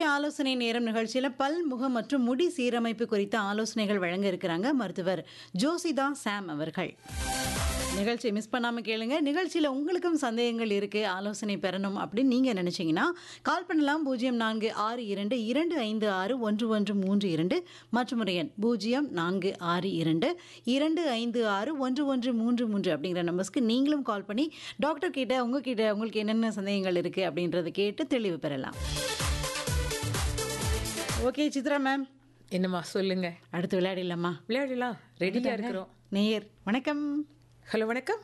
ஆலோசனை நேரம் நிகழ்ச்சியில் பல் முகம் மற்றும் முடி சீரமைப்பு குறித்த ஆலோசனைகள் வழங்க இருக்கிறாங்க மருத்துவர் ஜோசிதா சாம் அவர்கள் நிகழ்ச்சியை மிஸ் பண்ணாமல் கேளுங்க நிகழ்ச்சியில் உங்களுக்கும் சந்தேகங்கள் இருக்குது ஆலோசனை பெறணும் அப்படின்னு நீங்கள் நினச்சிங்கன்னா கால் பண்ணலாம் பூஜ்ஜியம் நான்கு ஆறு இரண்டு இரண்டு ஐந்து ஆறு ஒன்று ஒன்று மூன்று இரண்டு மற்றும் ஒரு எண் பூஜ்ஜியம் நான்கு ஆறு இரண்டு இரண்டு ஐந்து ஆறு ஒன்று ஒன்று மூன்று மூன்று அப்படிங்கிற நம்பர்ஸ்க்கு நீங்களும் கால் பண்ணி டாக்டர் கிட்ட உங்ககிட்ட உங்களுக்கு என்னென்ன சந்தேகங்கள் இருக்குது அப்படின்றத கேட்டு தெளிவு பெறலாம் ஓகே சித்ரா மேம் என்னம்மா சொல்லுங்க அடுத்து விளையாடிடலாமா விளையாடலாம் ரெடியா இருக்கிறோம் நேயர் வணக்கம் ஹலோ வணக்கம்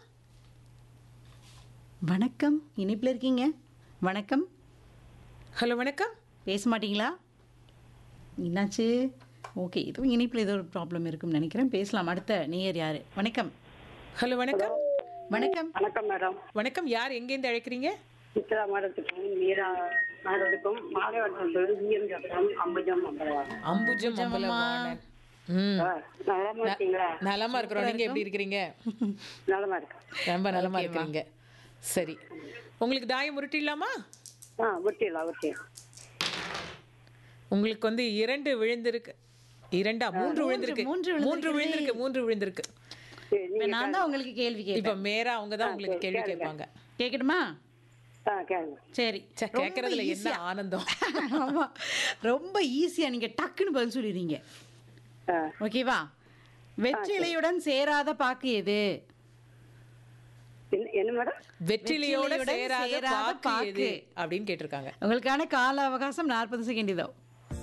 வணக்கம் இனிப்பில் இருக்கீங்க வணக்கம் ஹலோ வணக்கம் பேச மாட்டீங்களா என்னாச்சு ஓகே இதுவும் இனிப்பில் ஏதோ ஒரு ப்ராப்ளம் இருக்கும்னு நினைக்கிறேன் பேசலாம் அடுத்த நேயர் யார் வணக்கம் ஹலோ வணக்கம் வணக்கம் வணக்கம் மேடம் வணக்கம் யார் எங்கேருந்து அழைக்கிறீங்க சித்ரா மேடத்துக்கும் மீரா மேடத்துக்கும் மாதவட்டத்தில் ஜிஎம் சத்திரம் அம்புஜம் அம்பலவாங்க அம்புஜம் அம்பலவாணன் ம் நலமா இருக்கீங்களா நலமா இருக்கிறோம் நீங்க எப்படி இருக்கிறீங்க நலமா இருக்கு ரொம்ப நலமா இருக்கிறீங்க சரி உங்களுக்கு தாயம் உருட்டிடலாமா ஆ ஒட்டிடலாம் ஒட்டிடலாம் உங்களுக்கு வந்து இரண்டு விழுந்திருக்கு இரண்டா மூன்று விழுந்திருக்கு மூன்று மூன்று விழுந்திருக்கு மூன்று விழுந்திருக்கு சரி இப்போ நான் தான் உங்களுக்கு கேள்வி இப்ப கேட்பேன் மேரா அவங்க தான் உங்களுக்கு கேள்வி கேட்பாங்க கேட்கட்டுமா ஆ கேளுங்க சரி ச்சே, ரொம்ப கேட்கறதுல என்ன easy-ஆ. ஆனந்தம் ஆமா ரொம்ப ஈஸியாக நீங்கள் டக்குன்னு பதில் சொல்லிடுறீங்க ஆ ஓகேவா வெற்றிலையுடன் சேராத பாக்கு எது என்ன- என்ன மேடம் வெற்றிலையோட வெற்றிலையுடன் சேராத சேராத பாக்கு பாக்கு. எது அப்படின்னு கேட்டிருக்காங்க உங்களுக்கான கால அவகாசம் நாற்பது செகண்ட் இதோ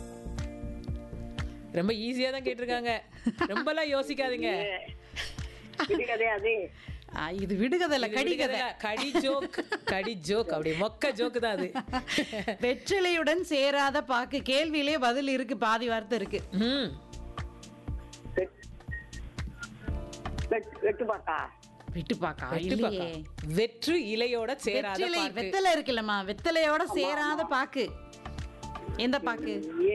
ரொம்ப ஈஸியா தான் கேட்டிருக்காங்க ரொம்பலாம் யோசிக்காதீங்க விடுகதே அது ஆ, இது விடுகதைல இது கடிகதை விடுகதைல கடி ஜோக் கடி ஜோக் அப்படி மொக்க ஜோக்கு தான் அது வெற்றிலையுடன் சேராத பாக்கு கேள்வியிலே பதில் இருக்கு பாதி வார்த்தை இருக்கு ம் வெட்- வெட்- வெட்டு பாக்கா விட்டு பாக்கா வெட்டு இல்லையே பாக்கா. வெற்று இலையோட சேராத வெற்றிலை பாக்கு வெத்தலை இருக்குல்லம்மா வெத்தலையோட சேராத பாக்கு எந்த பாக்கு ஏ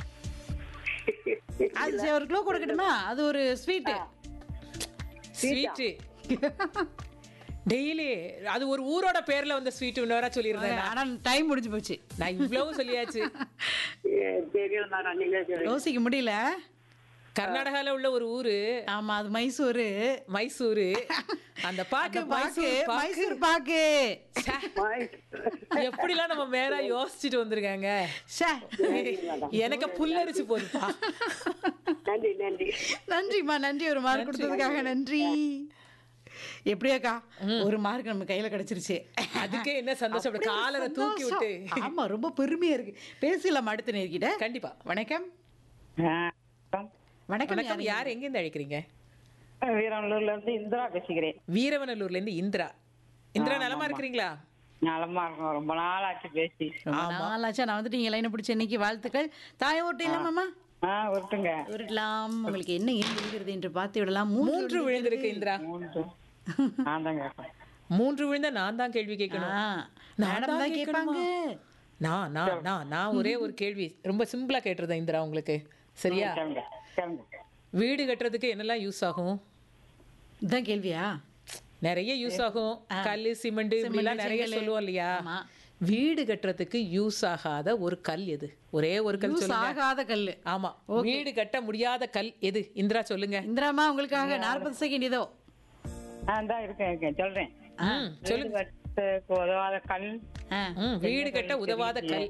அது சரி, ஒரு க்ளோ கொடுக்கட்டுமா அது ஒரு ஸ்வீட்டு ஸ்வீட்டு டெய்லி அது ஒரு ஊரோட பேர்ல வந்த ஸ்வீட் இன்னொரு சொல்லியிருந்தேன் ஆனா டைம் முடிஞ்சு போச்சு நான் இவ்வளவு சொல்லியாச்சு ஏ, தெரியல மேடம் நீங்க சொல்லுங்க. யோசிக்க முடியல கர்நாடகால உள்ள ஒரு ஊரு ஆமா அது மைசூரு மைசூரு அந்த பாக்கு அந்த பாக்கு மைசூர் பாக்கு மைசூர் பாக்கு ச்சே, பாய். எப்படிலாம் நம்ம மேல யோசிச்சுட்டு வந்திருக்காங்க ச்சே. எனக்கு புல்லரிச்சு போதுப்பா நன்றி நன்றி நன்றிம்மா நன்றி ஒரு மார்க் கொடுத்ததுக்காக நன்றி எப்படியாக்கா ஒரு மார்க் நம்ம கையில கிடைச்சிருச்சு அதுக்கே என்ன சந்தோஷம் அப்படி அப்படியே காலரை தூக்கி விட்டு சந்தோஷம். ஆமா ரொம்ப பெருமையா இருக்கு பேசலாம் அடுத்த நேர்கிட்ட கண்டிப்பா வணக்கம் ஆ, வணக்கம் வணக்கம் யார் எங்க இருந்து அழைக்கிறீங்க வீரநல்லூர்ல இருந்து இந்திரா பேசுகிறேன் வீரவனல்லூர்ல இருந்து இந்திரா இந்திரா நலமா இருக்கிறீங்களா நலமா இருக்கும் ரொம்ப நாள் ஆச்சு பேசி ரொம்ப நாளாச்சா நான் வந்துட்டு நீங்க லைனை பிடிச்ச இன்னைக்கு வாழ்த்துக்கள் தாய ஓட்டு இல்லாமாம்மா ஆ ஒருத்துங்க உருட்டலாம் உங்களுக்கு என்ன ஏன் விழுகிறது என்று பார்த்து விடலாம் மூன்று மூன்று விழுந்திருக்கு இந்திரா மூன்று நான் தான் கேட்பேன் மூன்று விழுந்த நான் தான் கேள்வி கேட்கணும் ஆ, நான் மேடம் தான் தான் கேட்பாங்க நான் நான் நான் நான் ஒரே ஒரு கேள்வி ரொம்ப சிம்பிளா கேட்டுருந்தேன் இந்திரா உங்களுக்கு சரியா கேளுங்க கேளுங்க வீடு கட்டுறதுக்கு என்னெல்லாம் யூஸ் ஆகும் இதான் கேள்வியா நிறைய யூஸ் ஆகும் கல் சிமெண்ட் இப்படிலாம் நிறைய செங்கல்லு. சொல்லுவோம் இல்லையா ஆமா. வீடு கட்டுறதுக்கு யூஸ் ஆகாத ஒரு கல் எது ஒரே ஒரு கல் யூஸ் சொல்லுங்க ஆகாத கல்லு ஆமா வீடு கட்ட முடியாத கல் எது இந்திரா சொல்லுங்க இந்திராமா உங்களுக்காக நாற்பது செகண்ட் இதோ நான் தான் இருக்கேன் இருக்கேன் சொல்றேன் ம், சொல்லுங்க கட்டுக்கு உதவாத கல் ஆ, ம், வீடு கட்ட உதவாத கல்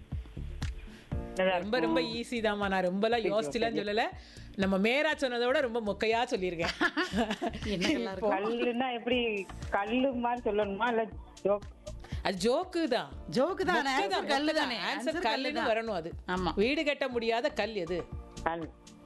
ரொம்ப ரொம்ப ஈஸி தாம்மா நான் ரொம்பலாம் யோசிச்சுலாம் சொல்லல நம்ம மேரா சொன்னதை விட ரொம்ப மொக்கையா சொல்லியிருக்கேன் என்ன கல்லா இருக்கும் கல்லுன்னா எப்படி கல்லு மாதிரி சொல்லணுமா இல்ல ஜோக் அது ஜோக்கு தான் ஜோக்கு தான் மொக்கை தான், கல்லு மொக்கை தான். தானே Answer ஆன்சர் கல்லு கல்லுன்னு தான் வரணும் அது ஆமா வீடு கட்ட முடியாத கல் எது கல்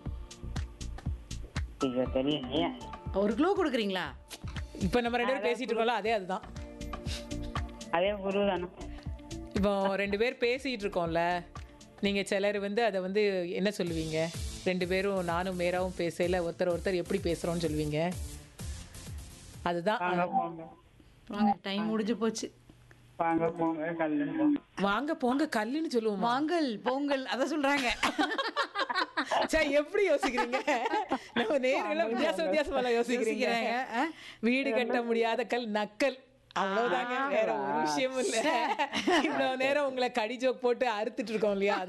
ஐயோ தெரியலையே ஒரு க்ளோ கொடுக்குறீங்களா இப்ப நம்ம ரெண்டு பேரும் பேசிட்டு இருக்கோம்ல அதே அதுதான் அதே குரு தானே இப்போ ரெண்டு பேர் பேசிட்டு இருக்கோம்ல நீங்க சிலர் வந்து அதை வந்து என்ன சொல்லுவீங்க ரெண்டு பேரும் நானும் மேராவும் பேசல ஒருத்தர் ஒருத்தர் எப்படி பேசுறோம்னு சொல்லுவீங்க அதுதான் வாங்க போங்க வாங்க டைம் முடிஞ்சு போச்சு வாங்க போங்க கல்லுன்னு போங்க வாங்க போங்க கல்லுன்னு சொல்லுவோமா வாங்கல் பொங்கல் அத சொல்றாங்க சே எப்படி யோசிக்கிறீங்க நம்ம நேரில் வித்தியாச வித்தியாசமெல்லாம் யோசிக்கிறீங்க யோசிக்கிறாங்க, ஆ? வீடு கட்ட முடியாத கல் நக்கல் அவ்வளவுதாங்க வேற ஒரு விஷயமும் இல்ல இவ்வளவு நேரம் உங்களை கடி ஜோக் போட்டு அறுத்துட்டு இருக்கோம் இல்லையா